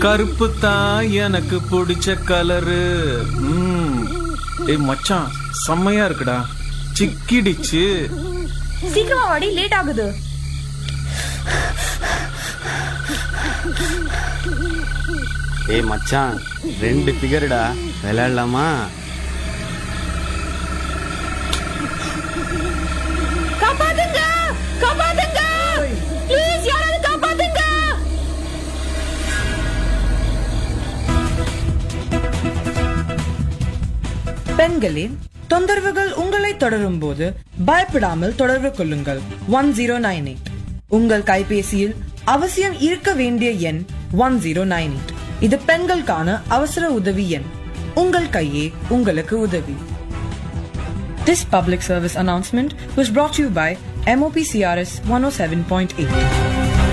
கருப்பு தான் எனக்கு பிடிச்ச கலரு ம் ஏய் மச்சான் செம்மையா இருக்குடா சிக்கிடிச்சு சீக்கிரமா வாடி லேட் ஆகுது ஏய் மச்சான் ரெண்டு ஃபிகர்டா விளையாடலாமா காப்பாத்துங்க காப்பாத்துங்க ப்ளீஸ் யாராவது காப்பாத்துங்க பெண்களே தொந்தரவுகள் உங்களை தொடரும் போது பயப்படாமல் தொடர்பு கொள்ளுங்கள் ஒன் ஜீரோ நைன் எயிட் உங்கள் கைபேசியில் அவசியம் இருக்க வேண்டிய எண் ஒன் ஜீரோ நைன் எயிட் இது பெண்களுக்கான அவசர உதவி எண் உங்கள் கையே உங்களுக்கு உதவி This public service announcement was brought to you by MOP CRS 107.8.